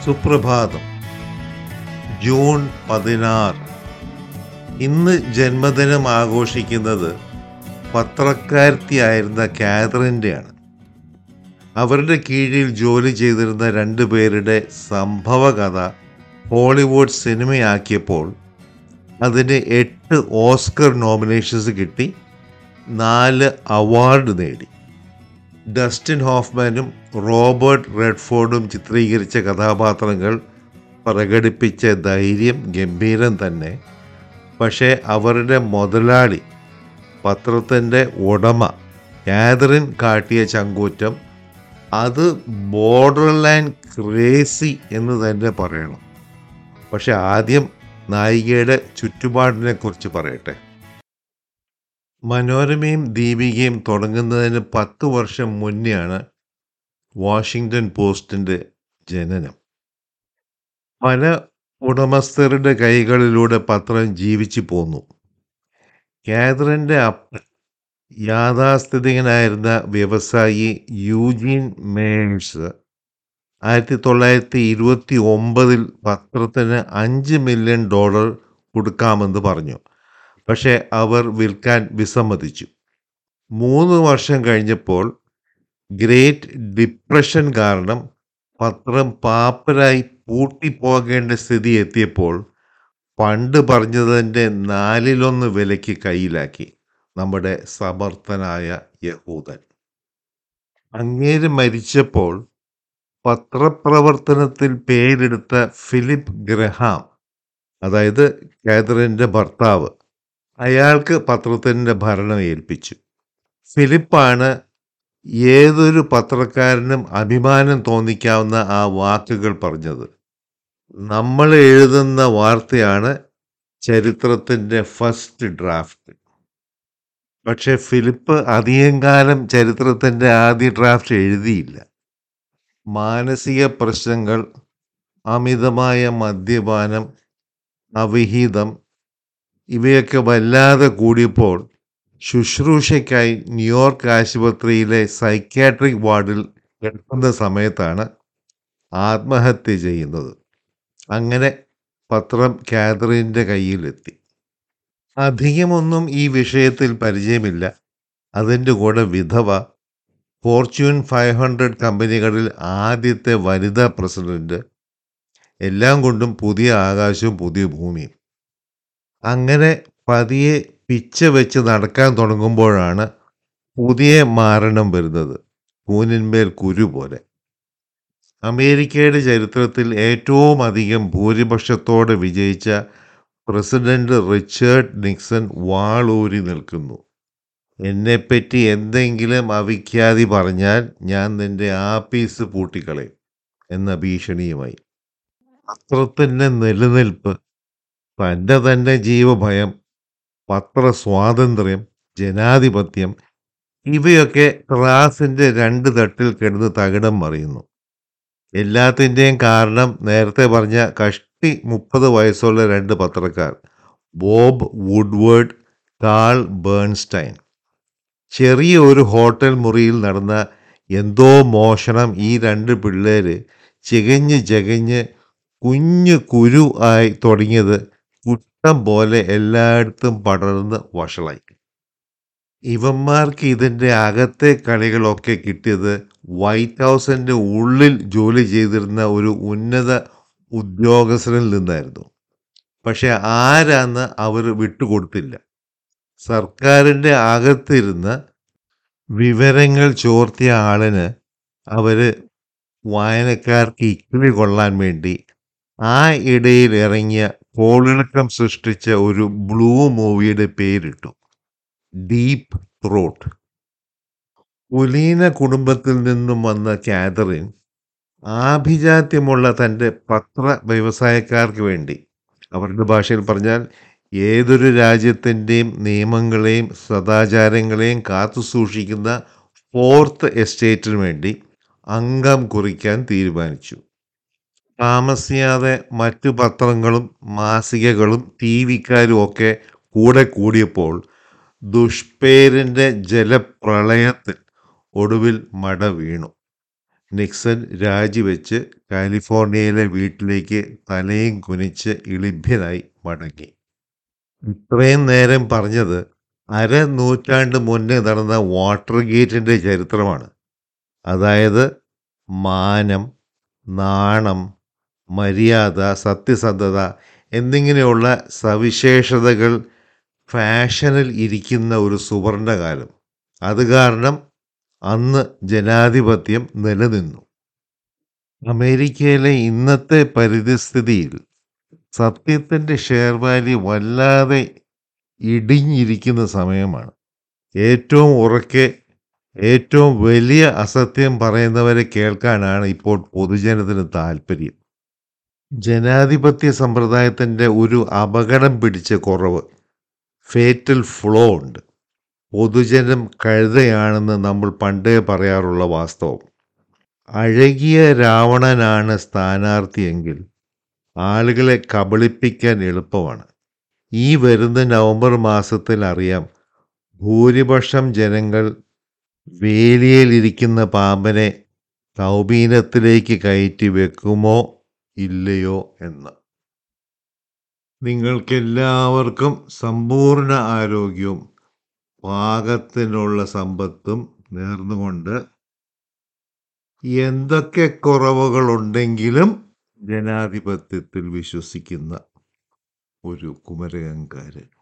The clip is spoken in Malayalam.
സുപ്രഭാതം ജൂൺ പതിനാറ് ഇന്ന് ജന്മദിനം ആഘോഷിക്കുന്നത് പത്രക്കാരത്തിയായിരുന്ന കാതറിൻ്റെയാണ് അവരുടെ കീഴിൽ ജോലി ചെയ്തിരുന്ന രണ്ടു പേരുടെ സംഭവ കഥ ഹോളിവുഡ് സിനിമയാക്കിയപ്പോൾ അതിന് എട്ട് ഓസ്കർ നോമിനേഷൻസ് കിട്ടി നാല് അവാർഡ് നേടി ഡസ്റ്റിൻ ഹോഫ്മാനും റോബർട്ട് റെഡ്ഫോർഡും ചിത്രീകരിച്ച കഥാപാത്രങ്ങൾ പ്രകടിപ്പിച്ച ധൈര്യം ഗംഭീരം തന്നെ പക്ഷേ അവരുടെ മുതലാളി പത്രത്തിൻ്റെ ഉടമ കാതറിൻ കാട്ടിയ ചങ്കൂറ്റം അത് ബോർഡർ ലൈൻ ക്രേസി എന്ന് തന്നെ പറയണം പക്ഷെ ആദ്യം നായികയുടെ ചുറ്റുപാടിനെ കുറിച്ച് പറയട്ടെ മനോരമയും ദീപികയും തുടങ്ങുന്നതിന് പത്ത് വർഷം മുന്നെയാണ് വാഷിങ്ടൺ പോസ്റ്റിൻ്റെ ജനനം പല ഉടമസ്ഥരുടെ കൈകളിലൂടെ പത്രം ജീവിച്ചു പോന്നു കാതറിൻ്റെ അപ്പൻ യാഥാസ്ഥിതികനായിരുന്ന വ്യവസായി യൂജീൻ മേഴ്സ് ആയിരത്തി തൊള്ളായിരത്തി ഇരുപത്തി ഒമ്പതിൽ പത്രത്തിന് അഞ്ച് മില്യൺ ഡോളർ കൊടുക്കാമെന്ന് പറഞ്ഞു പക്ഷേ അവർ വിൽക്കാൻ വിസമ്മതിച്ചു മൂന്ന് വർഷം കഴിഞ്ഞപ്പോൾ ഗ്രേറ്റ് ഡിപ്രഷൻ കാരണം പത്രം പാപ്പരായി പൂട്ടിപ്പോകേണ്ട സ്ഥിതി എത്തിയപ്പോൾ പണ്ട് പറഞ്ഞതിൻ്റെ നാലിലൊന്ന് വിലയ്ക്ക് കയ്യിലാക്കി നമ്മുടെ സമർത്ഥനായ യഹൂദൻ അങ്ങേര് മരിച്ചപ്പോൾ പത്രപ്രവർത്തനത്തിൽ പേരെടുത്ത ഫിലിപ്പ് ഗ്രഹാം അതായത് കാതറിൻ്റെ ഭർത്താവ് അയാൾക്ക് പത്രത്തിൻ്റെ ഭരണം ഏൽപ്പിച്ചു ഫിലിപ്പാണ് ഏതൊരു പത്രക്കാരനും അഭിമാനം തോന്നിക്കാവുന്ന ആ വാക്കുകൾ പറഞ്ഞത് നമ്മൾ എഴുതുന്ന വാർത്തയാണ് ചരിത്രത്തിൻ്റെ ഫസ്റ്റ് ഡ്രാഫ്റ്റ് പക്ഷെ ഫിലിപ്പ് അധികം കാലം ചരിത്രത്തിൻ്റെ ആദ്യ ഡ്രാഫ്റ്റ് എഴുതിയില്ല മാനസിക പ്രശ്നങ്ങൾ അമിതമായ മദ്യപാനം അവിഹിതം ഇവയൊക്കെ വല്ലാതെ കൂടിയപ്പോൾ ശുശ്രൂഷയ്ക്കായി ന്യൂയോർക്ക് ആശുപത്രിയിലെ സൈക്യാട്രിക് വാർഡിൽ കിടക്കുന്ന സമയത്താണ് ആത്മഹത്യ ചെയ്യുന്നത് അങ്ങനെ പത്രം കാതറിൻ്റെ കയ്യിലെത്തി അധികമൊന്നും ഈ വിഷയത്തിൽ പരിചയമില്ല അതിൻ്റെ കൂടെ വിധവ ഫോർച്യൂൺ ഫൈവ് ഹൺഡ്രഡ് കമ്പനികളിൽ ആദ്യത്തെ വനിതാ പ്രസിഡന്റ് എല്ലാം കൊണ്ടും പുതിയ ആകാശവും പുതിയ ഭൂമിയും അങ്ങനെ പതിയെ പിച്ച വെച്ച് നടക്കാൻ തുടങ്ങുമ്പോഴാണ് പുതിയ മാരണം വരുന്നത് കൂനിന്മേൽ കുരു പോലെ അമേരിക്കയുടെ ചരിത്രത്തിൽ ഏറ്റവും അധികം ഭൂരിപക്ഷത്തോടെ വിജയിച്ച പ്രസിഡന്റ് റിച്ചർഡ് നിക്സൺ വാളൂരി നിൽക്കുന്നു എന്നെപ്പറ്റി എന്തെങ്കിലും അവിഖ്യാതി പറഞ്ഞാൽ ഞാൻ നിന്റെ ആപ്പീസ് പൂട്ടിക്കളയും എന്ന ഭീഷണിയുമായി പത്രത്തിൻ്റെ നിലനിൽപ്പ് തൻ്റെ തന്നെ ജീവഭയം പത്രസ്വാതന്ത്ര്യം ജനാധിപത്യം ഇവയൊക്കെ ത്രാസിൻ്റെ രണ്ട് തട്ടിൽ കിടന്ന് തകിടം മറിയുന്നു എല്ലാത്തിൻ്റെയും കാരണം നേരത്തെ പറഞ്ഞ കഷ്ടി മുപ്പത് വയസ്സുള്ള രണ്ട് പത്രക്കാർ ബോബ് വുഡ്വേർഡ് കാൾ ബേൺസ്റ്റൈൻ ചെറിയ ഒരു ഹോട്ടൽ മുറിയിൽ നടന്ന എന്തോ മോഷണം ഈ രണ്ട് പിള്ളേര് ചികഞ്ഞ് ചകഞ്ഞ് കുഞ്ഞു കുരു ആയി തുടങ്ങിയത് കുട്ടം പോലെ എല്ലായിടത്തും പടർന്ന് വഷളായി ഇവന്മാർക്ക് ഇതിൻ്റെ അകത്തെ കളികളൊക്കെ കിട്ടിയത് വൈറ്റ് ഹൗസിൻ്റെ ഉള്ളിൽ ജോലി ചെയ്തിരുന്ന ഒരു ഉന്നത ഉദ്യോഗസ്ഥനിൽ നിന്നായിരുന്നു പക്ഷെ ആരാന്ന് അവർ വിട്ടുകൊടുത്തില്ല സർക്കാരിൻ്റെ അകത്തിരുന്ന് വിവരങ്ങൾ ചോർത്തിയ ആളിന് അവർ വായനക്കാർക്ക് ഇക്കിളി കൊള്ളാൻ വേണ്ടി ആ ഇടയിൽ ഇറങ്ങിയ കോളിളക്കം സൃഷ്ടിച്ച ഒരു ബ്ലൂ മൂവിയുടെ പേരിട്ടു ഡീപ്പ് ത്രോട്ട് കുലീന കുടുംബത്തിൽ നിന്നും വന്ന കാതറിൻ ആഭിജാത്യമുള്ള തൻ്റെ പത്ര വ്യവസായക്കാർക്ക് വേണ്ടി അവരുടെ ഭാഷയിൽ പറഞ്ഞാൽ ഏതൊരു രാജ്യത്തിൻ്റെയും നിയമങ്ങളെയും സദാചാരങ്ങളെയും കാത്തു സൂക്ഷിക്കുന്ന ഫോർത്ത് എസ്റ്റേറ്റിന് വേണ്ടി അംഗം കുറിക്കാൻ തീരുമാനിച്ചു താമസിയാതെ മറ്റു പത്രങ്ങളും മാസികകളും ടി വിക്കാരും ഒക്കെ കൂടെ കൂടിയപ്പോൾ ദുഷ്പേരിൻ്റെ ജലപ്രളയത്തിൽ ഒടുവിൽ മട വീണു നിക്സൺ രാജിവെച്ച് കാലിഫോർണിയയിലെ വീട്ടിലേക്ക് തലയും കുനിച്ച് ഇളിഭ്യനായി മടങ്ങി ഇത്രയും നേരം പറഞ്ഞത് അര നൂറ്റാണ്ട് മുന്നേ നടന്ന വാട്ടർ ഗേറ്റിൻ്റെ ചരിത്രമാണ് അതായത് മാനം നാണം മര്യാദ സത്യസന്ധത എന്നിങ്ങനെയുള്ള സവിശേഷതകൾ ഫാഷനിൽ ഇരിക്കുന്ന ഒരു സുവർണകാലം അത് കാരണം അന്ന് ജനാധിപത്യം നിലനിന്നു അമേരിക്കയിലെ ഇന്നത്തെ പരിതസ്ഥിതിയിൽ സത്യത്തിൻ്റെ ഷെയർ വാല്യൂ വല്ലാതെ ഇടിഞ്ഞിരിക്കുന്ന സമയമാണ് ഏറ്റവും ഉറക്കെ ഏറ്റവും വലിയ അസത്യം പറയുന്നവരെ കേൾക്കാനാണ് ഇപ്പോൾ പൊതുജനത്തിന് താല്പര്യം ജനാധിപത്യ സമ്പ്രദായത്തിൻ്റെ ഒരു അപകടം പിടിച്ച കുറവ് ഫേറ്റൽ ഫ്ലോ ഉണ്ട് പൊതുജനം കഴുതയാണെന്ന് നമ്മൾ പണ്ടേ പറയാറുള്ള വാസ്തവം അഴകിയ രാവണനാണ് സ്ഥാനാർത്ഥിയെങ്കിൽ ആളുകളെ കബളിപ്പിക്കാൻ എളുപ്പമാണ് ഈ വരുന്ന നവംബർ മാസത്തിൽ അറിയാം ഭൂരിപക്ഷം ജനങ്ങൾ വേലിയിലിരിക്കുന്ന പാമ്പനെ കൗബീനത്തിലേക്ക് കയറ്റി വെക്കുമോ ഇല്ലയോ എന്ന് നിങ്ങൾക്കെല്ലാവർക്കും സമ്പൂർണ്ണ ആരോഗ്യവും പാകത്തിനുള്ള സമ്പത്തും നേർന്നുകൊണ്ട് എന്തൊക്കെ കുറവുകളുണ്ടെങ്കിലും ജനാധിപത്യത്തിൽ വിശ്വസിക്കുന്ന ഒരു കുമരകങ്കാരൻ